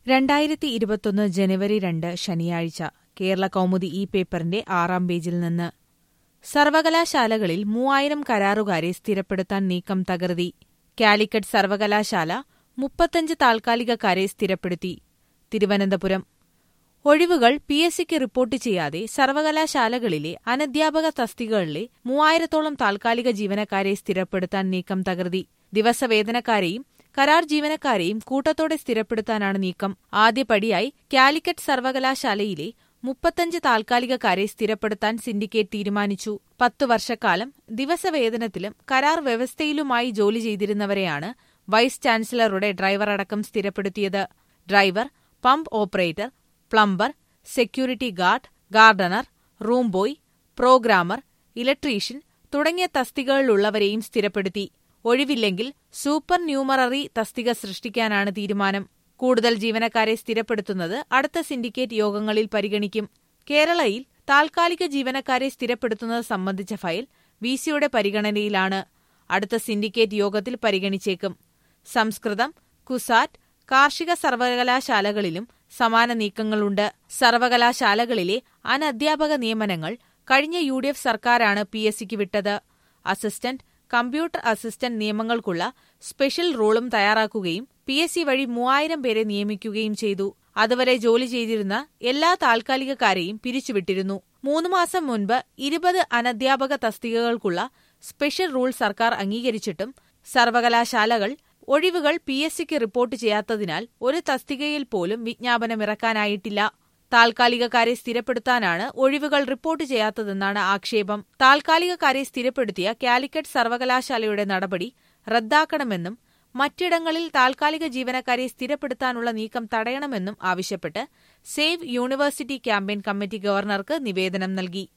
രണ്ടായിരത്തി ഇരുപത്തൊന്ന് ജനുവരി രണ്ട് ശനിയാഴ്ച കേരള കൗമുദി ഈ പേപ്പറിന്റെ ആറാം പേജിൽ നിന്ന് സർവകലാശാലകളിൽ മൂവായിരം കരാറുകാരെ സ്ഥിരപ്പെടുത്താൻ നീക്കം തകൃതി കാലിക്കറ്റ് സർവകലാശാല മുപ്പത്തഞ്ച് താൽക്കാലികക്കാരെ സ്ഥിരപ്പെടുത്തി തിരുവനന്തപുരം ഒഴിവുകൾ പി എസ് സിക്ക് റിപ്പോർട്ട് ചെയ്യാതെ സർവകലാശാലകളിലെ അനധ്യാപക തസ്തികകളിലെ മൂവായിരത്തോളം താൽക്കാലിക ജീവനക്കാരെ സ്ഥിരപ്പെടുത്താൻ നീക്കം തകൃതി ദിവസവേതനക്കാരെയും കരാർ ജീവനക്കാരെയും കൂട്ടത്തോടെ സ്ഥിരപ്പെടുത്താനാണ് നീക്കം ആദ്യപടിയായി കാലിക്കറ്റ് സർവകലാശാലയിലെ മുപ്പത്തഞ്ച് താൽക്കാലികക്കാരെ സ്ഥിരപ്പെടുത്താൻ സിൻഡിക്കേറ്റ് തീരുമാനിച്ചു പത്തു വർഷക്കാലം ദിവസവേതനത്തിലും കരാർ വ്യവസ്ഥയിലുമായി ജോലി ചെയ്തിരുന്നവരെയാണ് വൈസ് ചാൻസലറുടെ ഡ്രൈവർ അടക്കം സ്ഥിരപ്പെടുത്തിയത് driver pump operator plumber security guard gardener room boy programmer electrician തുടങ്ങിയ തസ്തികകളിലുള്ളവരെയും സ്ഥിരപ്പെടുത്തി ഒഴിവില്ലെങ്കിൽ സൂപ്പർ ന്യൂമററി തസ്തിക സൃഷ്ടിക്കാനാണ് തീരുമാനം കൂടുതൽ ജീവനക്കാരെ സ്ഥിരപ്പെടുത്തുന്നത് അടുത്ത സിൻഡിക്കേറ്റ് യോഗങ്ങളിൽ പരിഗണിക്കും കേരളയിൽ താൽക്കാലിക ജീവനക്കാരെ സ്ഥിരപ്പെടുത്തുന്നത് സംബന്ധിച്ച ഫയൽ വിസിയുടെ പരിഗണനയിലാണ് അടുത്ത സിൻഡിക്കേറ്റ് യോഗത്തിൽ പരിഗണിച്ചേക്കും സംസ്കൃതം കുസാറ്റ് കാർഷിക സർവകലാശാലകളിലും സമാന നീക്കങ്ങളുണ്ട് സർവകലാശാലകളിലെ അനധ്യാപക നിയമനങ്ങൾ കഴിഞ്ഞ യു ഡി എഫ് സർക്കാരാണ് പി എസ് സിക്ക് വിട്ടത് അസിസ്റ്റന്റ് കമ്പ്യൂട്ടർ അസിസ്റ്റന്റ് നിയമങ്ങൾക്കുള്ള സ്പെഷ്യൽ റൂളും തയ്യാറാക്കുകയും പി എസ് സി വഴി മൂവായിരം പേരെ നിയമിക്കുകയും ചെയ്തു അതുവരെ ജോലി ചെയ്തിരുന്ന എല്ലാ താൽക്കാലികക്കാരെയും പിരിച്ചുവിട്ടിരുന്നു മൂന്ന് മാസം മുൻപ് ഇരുപത് അനധ്യാപക തസ്തികകൾക്കുള്ള സ്പെഷ്യൽ റൂൾ സർക്കാർ അംഗീകരിച്ചിട്ടും സർവകലാശാലകൾ ഒഴിവുകൾ പി എസ് സിക്ക് റിപ്പോർട്ട് ചെയ്യാത്തതിനാൽ ഒരു തസ്തികയിൽ പോലും വിജ്ഞാപനമിറക്കാനായിട്ടില്ല താൽക്കാലികക്കാരെ സ്ഥിരപ്പെടുത്താനാണ് ഒഴിവുകൾ റിപ്പോർട്ട് ചെയ്യാത്തതെന്നാണ് ആക്ഷേപം താൽക്കാലികക്കാരെ സ്ഥിരപ്പെടുത്തിയ കാലിക്കറ്റ് സർവകലാശാലയുടെ നടപടി റദ്ദാക്കണമെന്നും മറ്റിടങ്ങളിൽ താൽക്കാലിക ജീവനക്കാരെ സ്ഥിരപ്പെടുത്താനുള്ള നീക്കം തടയണമെന്നും ആവശ്യപ്പെട്ട് സേവ് യൂണിവേഴ്സിറ്റി ക്യാമ്പയിൻ കമ്മിറ്റി ഗവർണർക്ക് നിവേദനം നൽകി